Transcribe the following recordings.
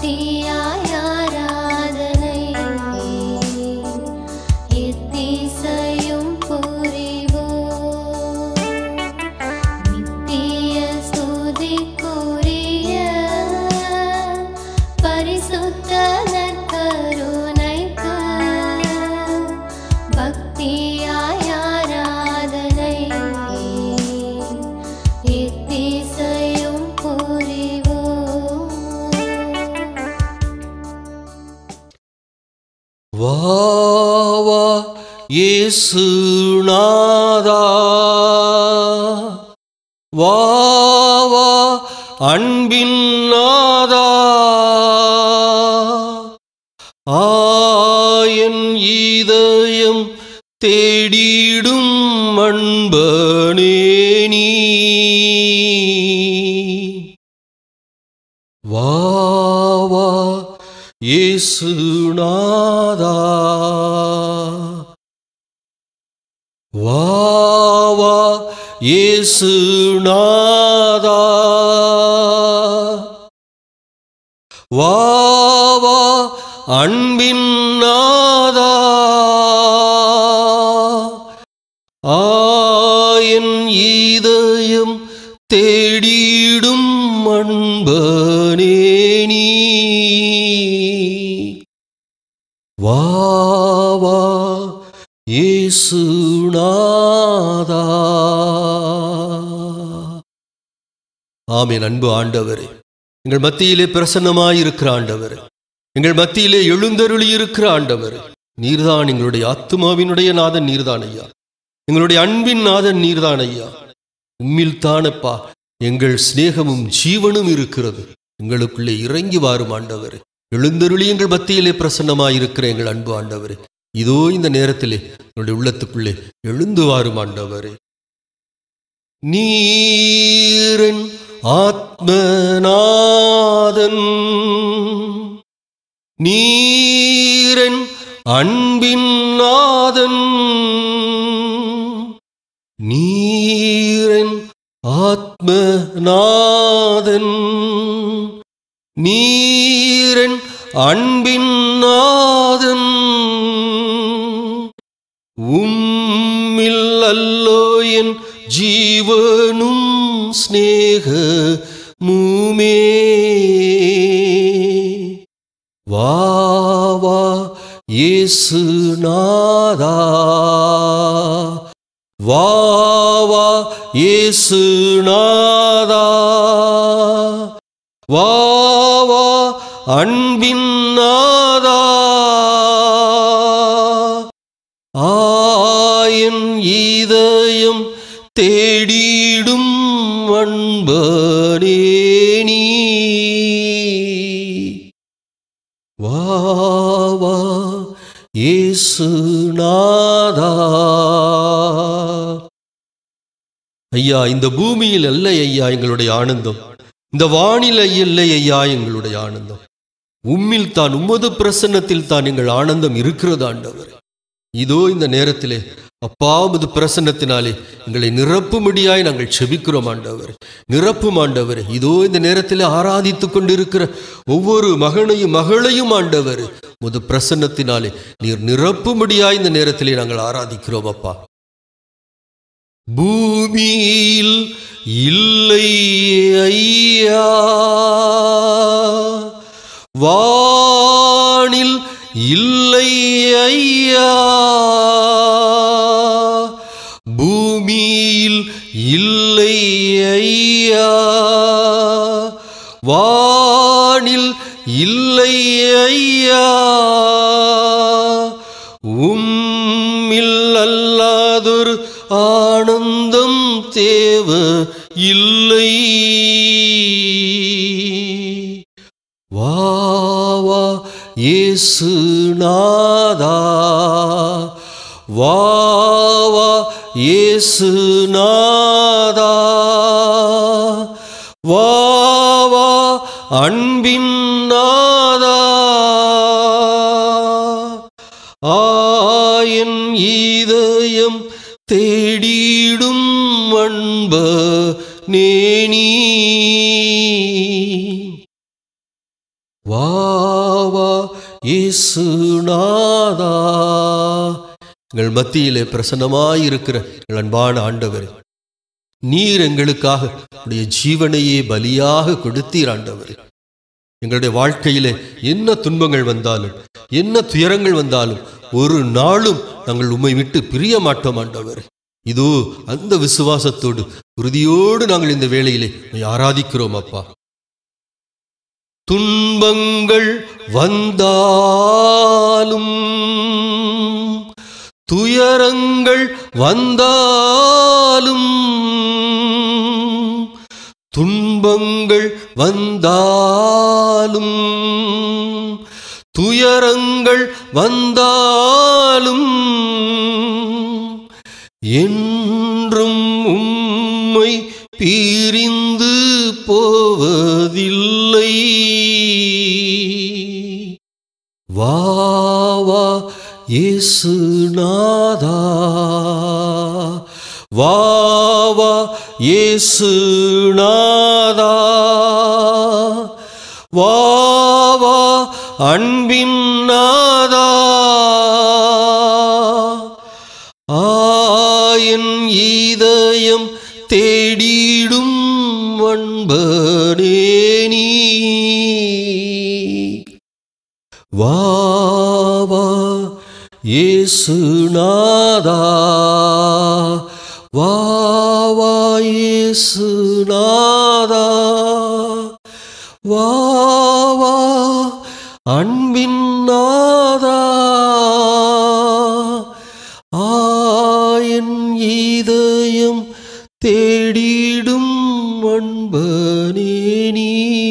பக்தியாய் ஆராதனை எத்திசையும் புரிவோம் நித்திய ஸ்துதிக்குரிய பரிசுத்த நற்கருணைக்கு பக்தியாய் ஆராதனை எத்திசையும் புரிவோம் வா வா இயேசுநாதா வா வா அன்பின் நாதா ஆயன் இதயம் தேடிடும் அன்பனே நீ வா வா இயேசுநாதா வா வா இயேசுநாதா வா வா அன்பின் நாதா ஆயன் இதயம் தேடிடும் அன்பனே நீ வா வா இயேசுநாதா ஆமென் அன்பு ஆண்டவரே எங்கள் மத்தியிலே பிரசன்னமாயிருக்கிற ஆண்டவரே எங்கள் மத்தியிலே எழுந்தருளி இருக்கிற ஆண்டவரே நீர்தான் எங்களுடைய ஆத்துமாவினுடைய நாதன் நீர்தான் ஐயா எங்களுடைய அன்பின் நாதன் நீர்தான் ஐயா உம்மில் தானப்பா எங்கள் சிநேகமும் ஜீவனும் இருக்கிறது எங்களுக்குள்ளே இறங்கி வாரும் ஆண்டவரே எழுந்தருளி எங்கள் மத்தியிலே பிரசன்னமாயிருக்கிற எங்கள் அன்பு ஆண்டவரே இதோ இந்த நேரத்திலே எங்களுடைய உள்ளத்துக்குள்ளே எழுந்து வாரும் ஆண்டவரே நீரன் ஆத்மநாதன் நீரன் அன்பின் நாதன் நீரன் ஆத்மநாதன் நீரன் அன்பின் நாதன் உம்மில் அல்லோ என் ஜீவனும் ஸ்நேக மூமே வா வா இயேசுநாதா வா வா இயேசுநாதா வா வா அன்பின் நாதா ஆயன் இதயம் தேடிடும் அன்பனே நீ வா வா இயேசுநாதா ஐயா இந்த பூமியில் அல்ல ஐயா எங்களுடைய ஆனந்தம் இந்த வானிலை இல்லை ஐயா எங்களுடைய ஆனந்தம் உம்மில் தான் உமது பிரசன்னத்தில் தான் எங்கள் ஆனந்தம் இருக்கிறது ஆண்டவர் இதோ இந்த நேரத்திலே அப்பா உமது பிரசன்னத்தினாலே எங்களை நிரப்பும்படியாய் நாங்கள் செபிக்கிறோம் ஆண்டவர் நிரப்பும் ஆண்டவர் இதோ இந்த நேரத்திலே ஆராதித்துக் கொண்டிருக்கிற ஒவ்வொரு மகனையும் மகளையும் ஆண்டவர் உமது பிரசன்னத்தினாலே நீர் நிரப்பும்படியாய் இந்த நேரத்திலே நாங்கள் ஆராதிக்கிறோம் அப்பா பூமியில் இல்லை ஐயா வானில் இல்லை ஐயா பூமியில் இல்லை ஐயா வானில் இல்லை ஐயா உம்மில் அல்லாதொரு ஆனந்தம் தேவ இல்லை வா வா இயேசுநாதா வா வா இயேசுநாதா வா வா அன்பின் நாதா ஆயன் இதயம் தேடிடும் அன்ப நேனி வா வா இயேசுநாதா எங்கள் மத்தியிலே பிரசன்னமாயிருக்கிற எங்கள் அன்பான ஆண்டவரே நீர் எங்களுக்காக உடைய ஜீவனையே பலியாக கொடுத்தீர் ஆண்டவரே எங்களுடைய வாழ்க்கையிலே என்ன துன்பங்கள் வந்தாலும் என்ன துயரங்கள் வந்தாலும் ஒரு நாளும் நாங்கள் உம்மை விட்டு பிரிய மாட்டோம் ஆண்டவர் இதோ அந்த விசுவாசத்தோடு உறுதியோடு நாங்கள் இந்த வேளையிலே உம்மை ஆராதிக்கிறோம் அப்பா துன்பங்கள் வந்தாலும் துயரங்கள் வந்தாலும் துன்பங்கள் வந்தாலும் துயரங்கள் வந்தாலும் என்றும் உம்மை பிரிந்து போவதில்லை வா வா இயேசுநாதா வா வா இயேசுநாதா வா வா அன்பின் நாதா ஆயன் இதயம் தேடிடும் அன்பனே நீ வா வா இயேசுநாதா வா வா இயேசுநாதா வா வா அன்பின் நாதா ஆயன் இதயம் தேடிடும் அன்பனே நீ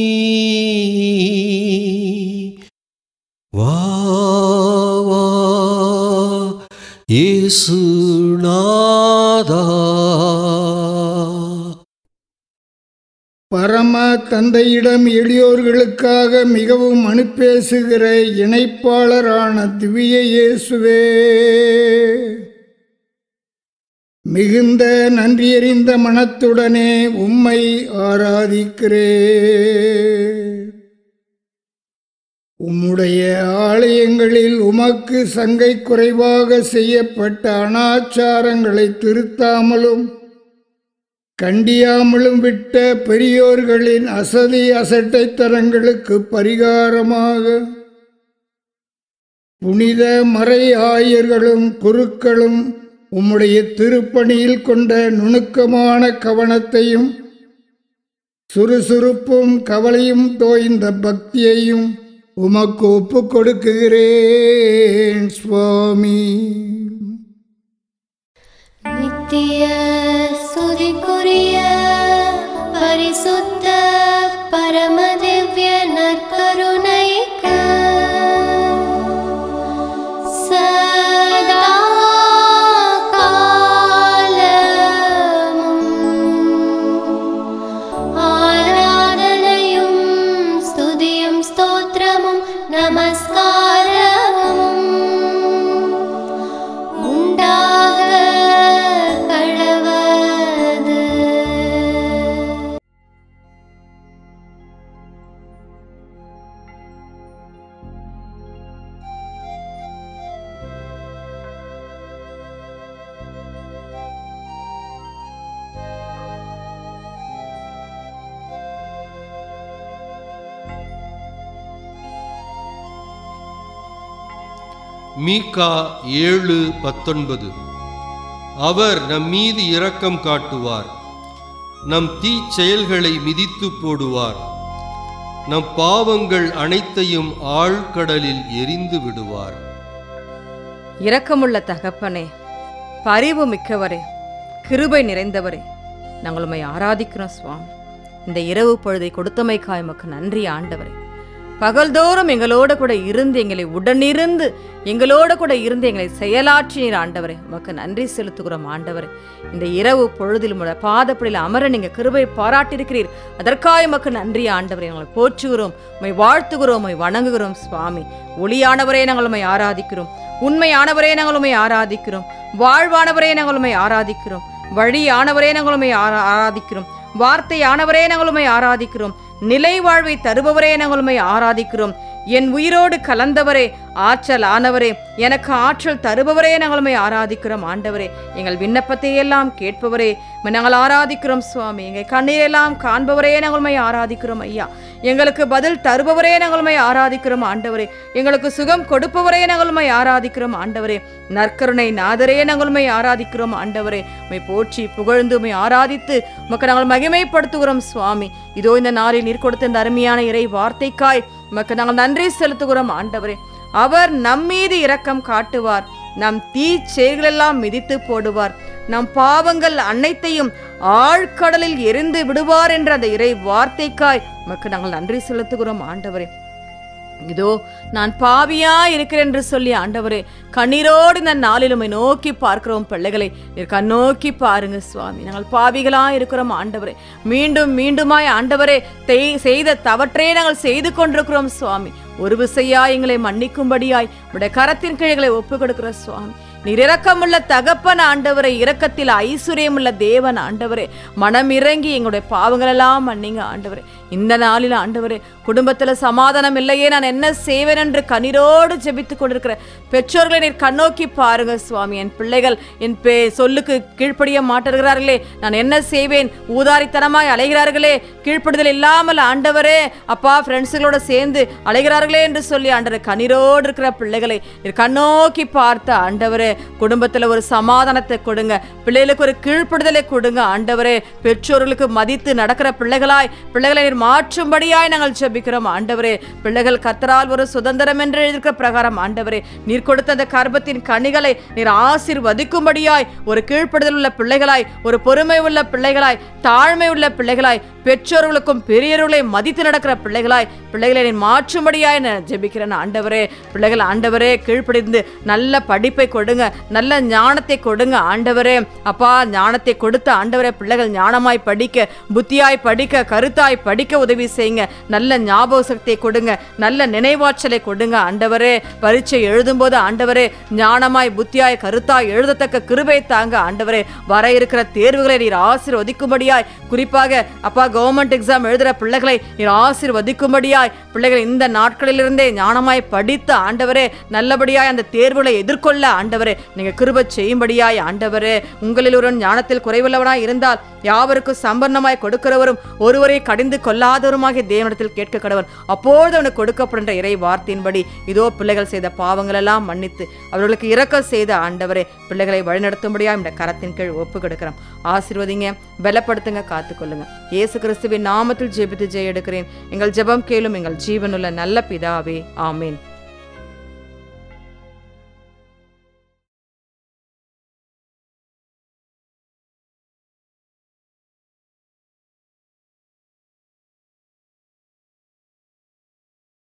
வா வா இயேசுநாதா பரம தந்தையிடம் எளியோர்களுக்காக மிகவும் அனுப்பேசுகிற இணைப்பாளரான திவ்ய இயேசுவே மிகுந்த நன்றியறிந்த மனத்துடனே உம்மை ஆராதிக்கிறேன் உம்முடைய ஆலயங்களில் உமக்கு சங்கை குறைவாக செய்யப்பட்ட அனாச்சாரங்களை திருத்தாமலும் கண்டியாமலும் விட்ட பெரியோர்களின் அசதி அசட்டைத்தனங்களுக்கு பரிகாரமாக புனித மறை ஆயர்களும் குருக்களும் உம்முடைய திருப்பணியில் கொண்ட நுணுக்கமான கவனத்தையும் சுறுசுறுப்பும் கவலையும் தோய்ந்த பக்தியையும் உமக்கு ஒப்புக் கொடுக்குகிறேன் சுவாமி நித்திய சுதிக்குரிய பரிசுத்த பரமதிவ்ய நற்கருணைக்கு சதா காலமும் ஆராதனையும் ஸ்துதியும் ஸ்தோத்திரமும் நமஸ்காரமும் உண்டாக கடவது மீகா ஏழு பத்தொன்பது அவர் நம் மீது இரக்கம் காட்டுவார் நம் தீச்செயல்களை மிதித்து போடுவார் நம் பாவங்கள் அனைத்தையும் ஆழ்கடலில் எரிந்து விடுவார் இரக்கமுள்ள தகப்பனே பரிவு மிக்கவரே கிருபை நிறைந்தவரே நாங்கள் உம்மை ஆராதிக்கிறோம் சுவாமி இந்த இரவு பொழுதை கொடுத்தமைக்காய் உமக்கு நன்றி ஆண்டவரே பகல்தோறும் எங்களோட கூட இருந்து எங்களை உடனிருந்து எங்களோட கூட இருந்து எங்களை செயலாற்றினீர் ஆண்டவரே உமக்கு நன்றி செலுத்துகிறோம் ஆண்டவரே இந்த இரவு பொழுதில் உடைய பாதப்படியில் அமர நீங்க கிருபை பாராட்டியிருக்கிறீர் அதற்காக உமக்கு நன்றி ஆண்டவரே நாங்கள் போற்றுகிறோம் உம்மை வாழ்த்துகிறோம் உம்மை வணங்குகிறோம் சுவாமி ஒளியானவரே நாங்கள் உம்மை ஆராதிக்கிறோம் உண்மையானவரே நாங்கள் உம்மை ஆராதிக்கிறோம் வாழ்வானவரே நாங்கள் உம்மை ஆராதிக்கிறோம் வழியானவரே நாங்கள் உம்மை ஆரா- ஆராதிக்கிறோம் வார்த்தையானவரே நாங்கள் உம்மை ஆராதிக்கிறோம் நிலை வாழ்வை தருபவரே நாங்கள் உம்மை ஆராதிக்கிறோம் என் உயிரோடு கலந்தவரே ஆற்றல் ஆனவரே எனக்கு ஆற்றல் தருபவரே நாங்கள் உம்மை ஆராதிக்கிறோம் ஆண்டவரே எங்கள் விண்ணப்பத்தை எல்லாம் கேட்பவரே உம்மை நாங்கள் ஆராதிக்கிறோம் சுவாமி எங்கள் கண்ணீரெல்லாம் காண்பவரே நாங்கள் உம்மை ஆராதிக்கிறோம் ஐயா எங்களுக்கு பதில் தருபவரே நாங்கள் உம்மை ஆராதிக்கிறோம் ஆண்டவரே எங்களுக்கு சுகம் கொடுப்பவரே நாங்கள் உம்மை ஆராதிக்கிறோம் ஆண்டவரே நற்கருணை நாதரே நாங்கள் உம்மை ஆராதிக்கிறோம் ஆண்டவரே உம்மை போற்றி புகழ்ந்து உம்மை ஆராதித்து உமக்கு நாங்கள் மகிமைப்படுத்துகிறோம் சுவாமி இதோ இந்த நாளில் நீர் கொடுத்த இந்த அருமையான இறை வார்த்தைக்காய் உமக்கு நாங்கள் நன்றி செலுத்துகிறோம் ஆண்டவரே அவர் நம்மீது இரக்கம் காட்டுவார் நம் தீ செயல்களெல்லாம் மிதித்து போடுவார் நம் பாவங்கள் அனைத்தையும் ஆழ்கடலில் எரிந்து விடுவார் என்ற அந்த இறை வார்த்தைக்காய் உமக்கு நாங்கள் நன்றி செலுத்துகிறோம் ஆண்டவரே இதோ நான் பாவியா இருக்கிறேன் என்று சொல்லி ஆண்டவரே கண்ணீரோடு இந்த நாளில் உம்மை நோக்கி பார்க்கிறோம் பிள்ளைகளை நீர் கண்ணோக்கி பாருங்க சுவாமி நாங்கள் பாவிகளா இருக்கிறோம் ஆண்டவரே மீண்டும் மீண்டுமாய் ஆண்டவரே தெய்- செய்த தவற்றே நாங்கள் செய்து கொண்டிருக்கிறோம் சுவாமி ஒரு விசையா எங்களை மன்னிக்கும்படியாய் உடைய கரத்தின் கீழ்களை ஒப்பு கொடுக்கிற சுவாமி நீர் இரக்கமுள்ள தகப்பன் ஆண்டவரே இரக்கத்தில் ஐஸ்வர்யமுள்ள தேவன் ஆண்டவரே மனம் இறங்கி எங்களுடைய பாவங்களெல்லாம் மன்னிங்க ஆண்டவரே இந்த நாளில் ஆண்டவரே குடும்பத்தில் சமாதானம் இல்லையே நான் என்ன செய்வேன் என்று கண்ணீரோடு ஜெபித்துக் கொண்டிருக்கிற பெற்றோர்களை நீர் கண்ணோக்கி பாருங்க சுவாமி என் பிள்ளைகள் என் பே சொல்லுக்கு கீழ்ப்படிய மாட்டுகிறார்களே நான் என்ன செய்வேன் ஊதாரித்தனமாய் அலைகிறார்களே கீழ்ப்படுதல் இல்லாமல் ஆண்டவரே அப்பா ஃப்ரெண்ட்ஸுகளோட சேர்ந்து அலைகிறார்களே என்று சொல்லி ஆண்டவர் கண்ணீரோடு இருக்கிற பிள்ளைகளை நீர் கண்ணோக்கி பார்த்த ஆண்டவரே குடும்பத்தில் ஒரு சமாதானத்தை கொடுங்க பிள்ளைகளுக்கு ஒரு கீழ்ப்படுதலை கொடுங்க ஆண்டவரே பெற்றோர்களுக்கு மதித்து நடக்கிற பிள்ளைகளாய் பிள்ளைகளை நீர் மாற்றும்படியாய் நாங்கள் ஜெபிக்கிறோம் ஆண்டவரே பிள்ளைகள் கத்தரால் ஒரு சுதந்திரம் என்று இருக்கிற பிரகாரம் ஆண்டவரே நீர் கொடுத்த அந்த கர்ப்பத்தின் கனிகளை நீர் ஆசீர்வதிக்கும்படியாய் ஒரு கீழ்ப்படுதல் உள்ள பிள்ளைகளாய் ஒரு பொறுமை உள்ள பிள்ளைகளாய் தாழ்மை உள்ள பிள்ளைகளாய் பெற்றோர்களுக்கும் பெரியவர்களை மதித்து நடக்கிற பிள்ளைகளாய் பிள்ளைகளை நீர் மாற்றும்படியாய் நான் ஜெபிக்கிறேன் ஆண்டவரே பிள்ளைகள் ஆண்டவரே கீழ்ப்படிந்து நல்ல படிப்பை கொடுங்க நல்ல ஞானத்தை கொடுங்க ஆண்டவரே அப்பா ஞானத்தை கொடுத்த ஆண்டவரே பிள்ளைகள் ஞானமாய் படிக்க புத்தியாய் படிக்க கருத்தாய் படிக்க உதவி செய்யுங்க நல்ல ஞாபக சக்தியை கொடுங்க நல்ல நினைவாற்றலை கொடுங்க ஆண்டவரே பரீட்சை எழுதும்போது ஆண்டவரே ஞானமாய் புத்தியாய் கருத்தாய் எழுதத்தக்க கிருபை தாங்க ஆண்டவரே வர இருக்கிற தேர்வுகளை நீர் ஆசீர்வதிக்கும்படியாய் குறிப்பாக அப்பா கவர்மெண்ட் எக்ஸாம் எழுதுற பிள்ளைகளை நீர் ஆசீர்வதிக்கும்படியாய் பிள்ளைகள் இந்த நாட்களிலிருந்தே ஞானமாய் படித்த ஆண்டவரே நல்லபடியாய் அந்த தேர்வுகளை எதிர்கொள்ள ஆண்டவரே நீங்க கிருபை செய்யும்படியாய் ஆண்டவரே உங்களில் ஒரு ஞானத்தில் குறைவுள்ளவனாய் இருந்தால் யாவருக்கும் சம்பன்னமாய் கொடுக்கிறவரும் ஒருவரை கடிந்து கொள்ளாதவருமாகிய தேவனிடத்தில் கேட்க கடவன் அப்பொழுது அவனுக்கு கொடுக்கப்படுகின்ற இறை வார்த்தையின்படி இதோ பிள்ளைகள் செய்த பாவங்கள் எல்லாம் மன்னித்து அவர்களுக்கு இரக்கம் செய்த ஆண்டவரே பிள்ளைகளை வழிநடத்தும்படியா இந்த கரத்தின் கீழ் ஒப்பு கொடுக்கிறோம் ஆசீர்வதிங்க பலப்படுத்துங்க காத்துக்கொள்ளுங்க இயேசு கிறிஸ்துவின் நாமத்தில் ஜெபித்து ஜெய எடுக்கிறேன் எங்கள் ஜெபம் கேளும் எங்கள் ஜீவனுள்ள நல்ல பிதாவே ஆமேன்